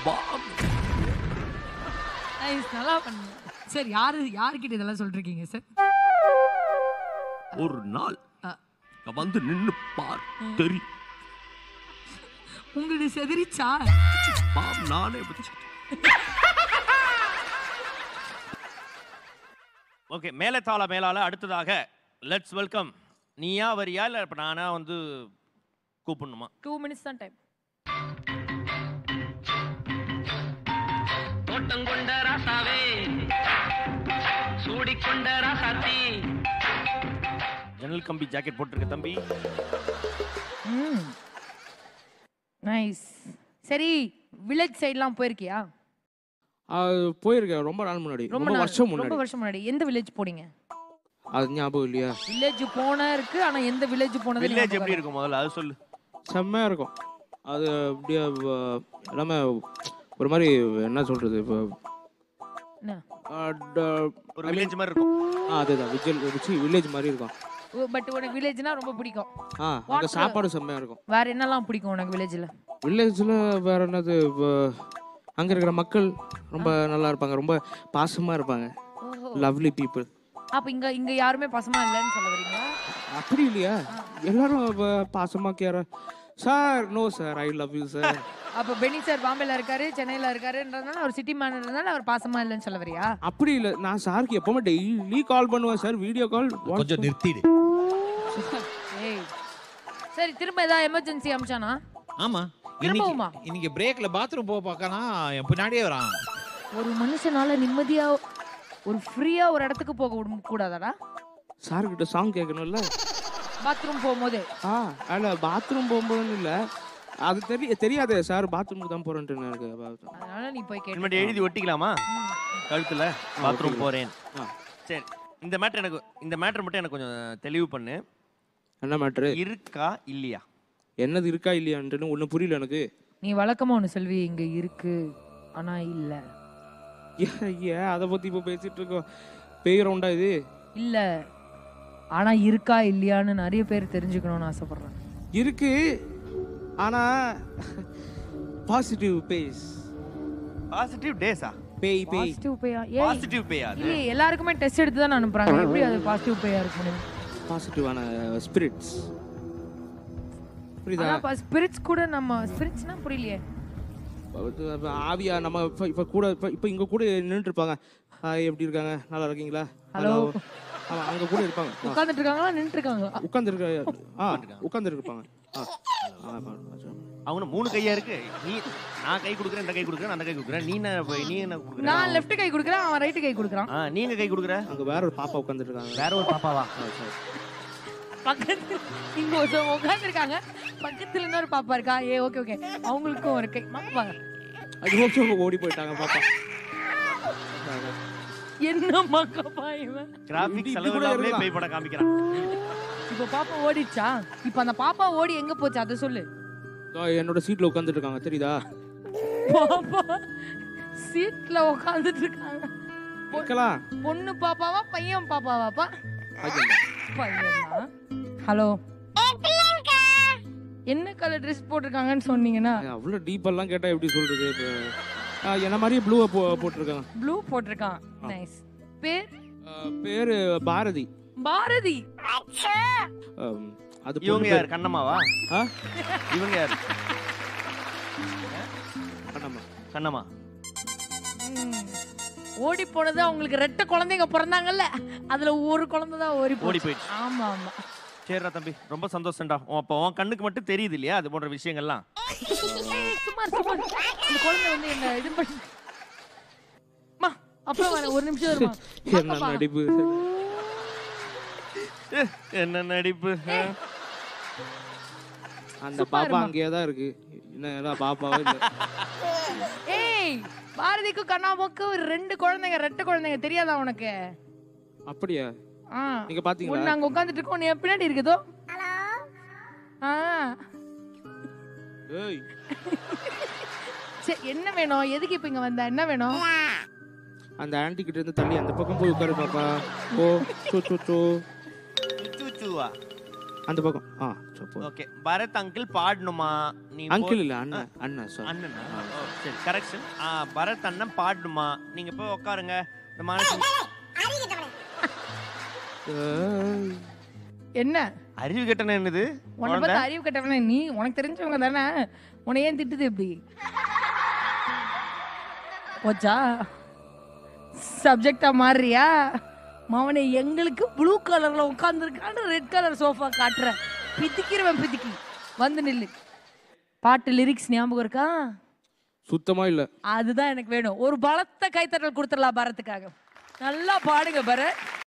Bomb Nice, நல்லா பண்ணுங்க sir யாரு யாருக்கிட்ட இதெல்லாம் சொல்லிருக்கீங்க சார் ஒரு நாள் இங்க வந்து நின்னு பார் தெரியும் உங்களுக்கு செதறிச்சா பாம் நானே வச்சு ஓகே மேலே தாள மேலால அடுத்ததாக லெட்ஸ் வெல்கம் நீயா வரியா இல்லை இப்போ நானா வந்து கூப்பிடணுமா டூ மினிட்ஸ் தான் டைம் தோட்டம் கொண்ட ராசாவே சூடிக்கொண்ட ராசாத்தி ஜன்னல் கம்பி ஜாக்கெட் போட்டிருக்க தம்பி ம் நைஸ் சரி வில்லேஜ் சைட்லாம் போயிருக்கியா அது போயிருக்கேன் ரொம்ப நாள் முன்னாடி ரொம்ப நாள், வருஷம் ரொம்ப முன்னாடி வருஷம் முன்னாடி எந்த வில்லேஜ் போனீங்க அது ஞாபகம் இல்லையா வில்லேஜ் போன இருக்கு ஆனா எந்த வில்லேஜ் போனது வில்லேஜ் எப்படி இருக்கும் முதல்ல அது சொல்லு செம்மையா இருக்கும் அது அப்படியே வ- எல்லாமே ஒரு மாதிரி என்ன சொல்றது இப்போ ஒரு வில்லேஜ் மாதிரி இருக்கும் ஆ அதேதான் விஜல் ருச்சி வில்லேஜ் மாதிரி இருக்கும் பட் உனக்கு வில்லேஜ்னா ரொம்ப பிடிக்கும் ஆ அங்கே சாப்பாடு செம்மையா இருக்கும் வேற என்னலாம் பிடிக்கும் உனக்கு வில்லேஜ்ல வில்லேஜில் வேற என்னது அங்கே இருக்கிற மக்கள் ரொம்ப நல்லா இருப்பாங்க ரொம்ப பாசமாக இருப்பாங்க லவ்லி பீப்புள் அப்ப இங்க இங்க யாருமே பசமா இல்லைன்னு சொல்ல வரீங்க அப்படி இல்லையா எல்லாரும் வ- பாசமா care sir no sir I love you sir அப்ப பெனி சார் பாம்பேல இருக்காரு சென்னையில இருக்காருன்றதுனால அவர் சிட்டி மேனர்னால அவர் பாசமா இல்லைன்னு சொல்ல வரியா அப்படி இல்லை நான் சாருக்கு எப்பவுமே டெய்லி கால் பண்ணுவேன் சார் வீடியோ கால் கொஞ்சம் நிறுத்திடு ஏய் சரி திரும்ப ஏதாவது எமர்ஜென்சி அமிச்சானா ஆமா திரும்பவுமா? இன்னைக்கு இன்னைக்கு பிரேக்ல பாத்ரூம் போக பார்க்கனா என் பின்னாடியே வரான் ஒரு மனுஷனால நிம்மதியா ஒரு ஃப்ரீயா ஒரு இடத்துக்கு போக விட கூடாதாடா சார் கிட்ட சாங் கேட்கணும்ல பாத்ரூம் போகும்போது ஆ அல்ல பாத்ரூம் போகும்போதுன்னு இல்லை அது தெரிய தெரியாதே சார் பாத்ரூமுக்கு தான் போறேன்ட்டு எனக்கு அதனால நீ போய் இனிமேட்டு கேட்டு எழுதி ஒட்டிக்கலாமா கழுத்துல பாத்ரூம் ஒட்டிக்கலாம். போறேன் ஆ. சரி இந்த மேட்ரு எனக்கு இந்த மேட்ரு மட்டும் எனக்கு கொஞ்சம் தெளிவு பண்ணு என்ன மேட்ரு இருக்கா இல்லையா என்னது இருக்கா இல்லையான்ட்டுன்னு ஒன்றும் புரியல எனக்கு நீ வழக்கமா ஒண்ணு செல்வி இங்க இருக்கு ஆனா இல்ல ஏன் ஏன் அதை பத்தி இப்போ பேசிட்டு இருக்கோம் பேய் ரவுண்டா இது இல்ல ஆனா இருக்கா இல்லையான்னு நிறைய பேர் தெரிஞ்சுக்கணும்னு ஆசைப்படுறேன் இருக்கு ஆனா பாசிட்டிவ் பேஸ் பாசிட்டிவ் டேஸா பேய் பேய் பாசிட்டிவ் பேயா ஏய் பாசிட்டிவ் பேயா அது இல்லையே எல்லாருக்குமே டெஸ்ட் எடுத்து தான் அனுப்புறாங்க எப்படி அது பாசிட்டிவ் பேயா இருக்க முடியும் பாசிட்டிவான ஸ்பிரிட்ஸ் புரியுதா ஆனா ஸ்பிரிட்ஸ் கூட நம்ம ஸ்பிரிட்ஸ்னா புரியலையே அது அப்ப ஆவியா நம்ம இப்ப இப்ப கூட இப்ப இப்ப இங்க கூட நின்னுட்டு இருப்பாங்க ஹாய் எப்படி இருக்காங்க நல்லா இருக்கீங்களா Hello. ஆமா அங்க கூட இருப்பாங்க உட்கார்ந்துட்டு இருக்காங்களா நின்னுட்டு இருக்காங்க உட்கார்ந்து இருக்க ஆ உட்கார்ந்து இருப்பாங்க ஆ ஆமா, ஆமா. அவங்க மூணு கையா இருக்கு நீ நான் கை கொடுக்குறேன் இந்த கை கொடுக்குறேன் அந்த கை கொடுக்குறேன் நீ என்ன நீ என்ன கொடுக்குற நான் லெஃப்ட் கை கொடுக்குறேன் அவன் ரைட் கை கொடுக்குறான் ஆ நீங்க கை கொடுக்குற அங்க வேற ஒரு பாப்பா உட்கார்ந்துட்டு இருக்காங்க வேற ஒரு பாப்பாவா பக்கத்துல இங்க ஒருத்தவங்க உட்கார்ந்துருக்காங்க பக்கத்துல இன்னொரு பாப்பா இருக்கா ஏ ஓகே ஓகே அவங்களுக்கும் ஒரு கை பாப்பா அது ஓகே ஓடி போயிட்டாங்க பாப்பா என்ன மக்கப்பா இவன் கிராபிக் இப்படி செலவு கூட இல்லாமலே இருக்கலாம். பேய் படம் காமிக்கிறான் இப்ப பாப்பா ஓடிச்சா இப்ப அந்த பாப்பா ஓடி எங்க போச்சு அதை சொல்லு இதோ என்னோட சீட்ல உட்கார்ந்துட்டு இருக்காங்க தெரியுதா பாப்பா சீட்ல உட்கார்ந்துட்டு இருக்காங்க பொ- கேட்கலாம் பொண்ணு பாப்பாவா பையன் பாப்பாவாப்பா பையன் பையனா ஹலோ என்ன கலர் ட்ரெஸ் போட்டிருக்காங்கன்னு சொன்னீங்கன்னா அவ்வளவு டீப்பெல்லாம் கேட்டா எப்படி சொல்றது இப்ப ஆ, என்ன மாதிரியே ப்ளூவை போ போட்டிருக்காங்க ப்ளூ போட்டிருக்கான் நைஸ் பேர் ஆ, பேரு பாரதி பாரதி ஆம், அது இவங்க பொண்ணு யார் பேரு. கண்ணம்மாவா ஆ? இவங்க யார் கண்ணம்மா. கண்ணம்மா ம். ஓடி போனது அவங்களுக்கு ரெட்ட குழந்தைங்க பிறந்தாங்கல்ல அதுல ஒரு குழந்தை தான் ஓடி ஓடி போச்சு போயிடுச்சு ஆமா ஆமா சரிடா தம்பி ரொம்ப சந்தோஷம்டா உன் அப்போ உன் கண்ணுக்கு மட்டும் தெரியுது இல்லையா அது போன்ற விஷயங்கள்லாம் ஏய், சும்மா இரு, சும்மா இரு. இந்த குழந்தை வந்து என்ன இது பண்ணி அம்மா, அப்புறம் வரேன் ஒரு நிமிஷம் வருமா என்ன நடிப்பு என்ன நடிப்பு ஆ? அந்த பாப்பா அங்கேயே தான் இருக்கு என்ன பாப்பாவே இல்ல ஏய் பாரதிக்கும் கண்ணாமுக்கும் ரெண்டு குழந்தைங்க ரெட்டை குழந்தைங்க தெரியாதா உனக்கு அப்படியா ஆ நீங்க பாத்தீங்களா ஒண்ணு அங்க உட்கார்ந்துட்டு இருக்கோம் நீ பின்னாடி இருக்குதோ ஆ ஏய் சரி என்ன வேணும் எதுக்கு இப்ப இங்க வந்த என்ன வேணும் அந்த ஆன்டி கிட்ட இருந்து தள்ளி அந்த பக்கம் போய் உட்காரு பாப்பா ஓ சோ சோ சோ சூச்சுவா அந்த பக்கம் ஆ சோ போ ஓகே பரத் அங்கிள் பாடணுமா நீ போ- அங்கிள் இல்ல அண்ணன் அண்ணன் சார் அண்ணனா ஓ, சரி கரெக்ஷன் பரத் அண்ணன் பாடணுமா நீங்க போய் உட்காருங்க இந்த மனசு என்ன அறிவு கெட்டன என்னது உன்னை குழந்தை? பார்த்து அறிவு கட்டவன நீ உனக்கு தெரிஞ்சவங்க தானே உன்னை ஏன் திட்டுது இப்படி போச்சா சப்ஜெக்டா மாறுறியா மவனை எங்களுக்கு ப்ளூ கலர்ல உட்காந்துருக்கான்னு ரெட் கலர் சோஃபா காட்டுற பிதிக்கிறவன் பிதிக்கி வந்து நில்லு பாட்டு லிரிக்ஸ் ஞாபகம் இருக்கா சுத்தமா இல்ல அதுதான் எனக்கு வேணும் ஒரு பலத்த கைத்தட்டல் கொடுத்துடலாம் பாரத்துக்காக நல்லா பாடுங்க பரத்